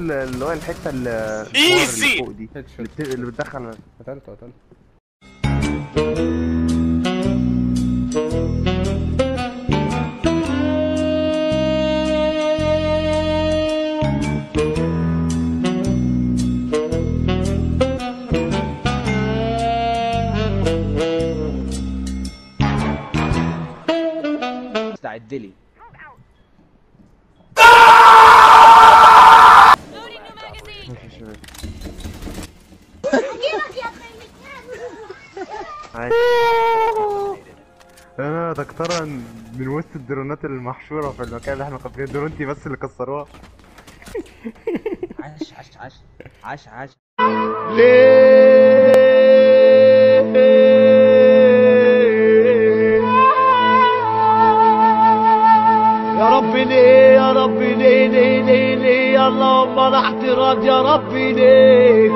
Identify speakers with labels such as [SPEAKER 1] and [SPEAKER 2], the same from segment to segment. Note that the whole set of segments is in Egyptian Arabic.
[SPEAKER 1] ال- اللي هو الحته اللي
[SPEAKER 2] Easy!
[SPEAKER 1] اللي فوق دي
[SPEAKER 3] هيد
[SPEAKER 1] اللي,
[SPEAKER 3] شوت
[SPEAKER 1] بت... اللي بتدخل
[SPEAKER 3] قتلته قتلته
[SPEAKER 4] استعد لي
[SPEAKER 1] ماشي يا شباب عايش انا دكتورة من وسط الدرونات المحشورة في المكان اللي احنا قابلين درونتي بس اللي كسروها
[SPEAKER 4] عاش عاش عاش عاش عاش
[SPEAKER 5] يا ربي ليه يا ربي ليه ليه ليه ليه اللهم انا احتراز يا ربي ليه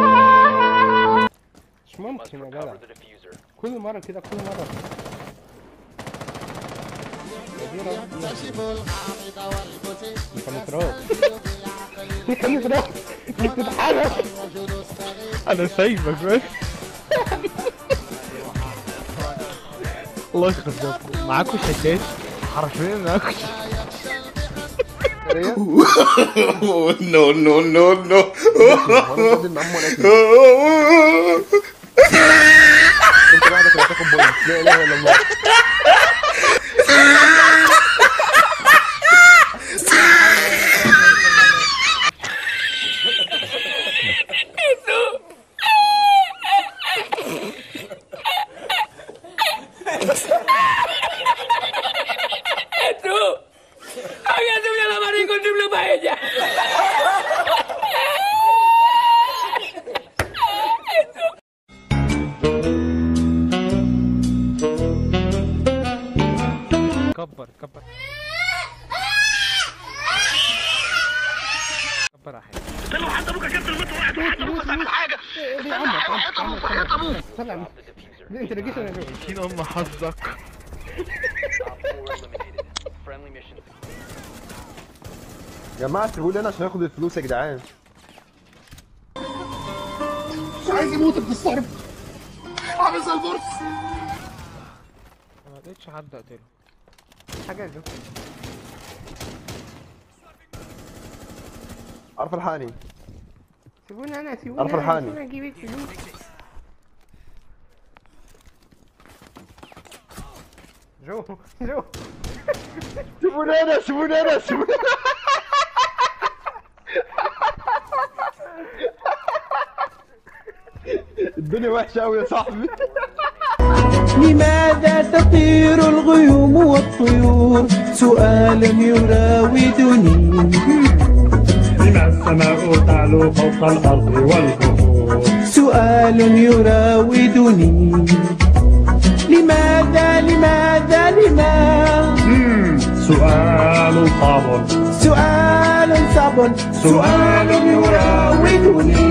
[SPEAKER 3] مش ممكن يا جدع كل مرة كده كل مرة يا دي رب انت متراك انت متراك انت بتتحرك
[SPEAKER 1] انا سايبك بس الله يخرب بيتكم معاكوا شتات حرفيا معاكوا
[SPEAKER 2] no, no, no, no.
[SPEAKER 1] انت لوحدك اللي هتاخد بوينت لا اله الا الله كبر كبر كبر احد
[SPEAKER 3] طلع ليه انت رجيت ولا ايه؟
[SPEAKER 1] شيل ام حظك
[SPEAKER 6] يا جماعه سيبوا لي انا عشان اخد الفلوس يا جدعان
[SPEAKER 1] ما لقيتش حد اقتله حاجه جو
[SPEAKER 6] عارف الحقني
[SPEAKER 1] سيبوني انا سيبوني
[SPEAKER 6] عارف
[SPEAKER 1] انا
[SPEAKER 6] الحقني.
[SPEAKER 1] سيبوني اجيب الفلوس جو جو
[SPEAKER 6] سيبوني انا سيبوني انا سيبوني الدنيا وحشه قوي يا صاحبي
[SPEAKER 5] لماذا تطير الغيوم والطيور سؤال يراودني
[SPEAKER 7] لما السماء تعلو فوق الأرض والبحور
[SPEAKER 5] سؤال يراودني لماذا لماذا لماذا
[SPEAKER 7] سؤال صعب
[SPEAKER 5] سؤال صعب سؤال يراودني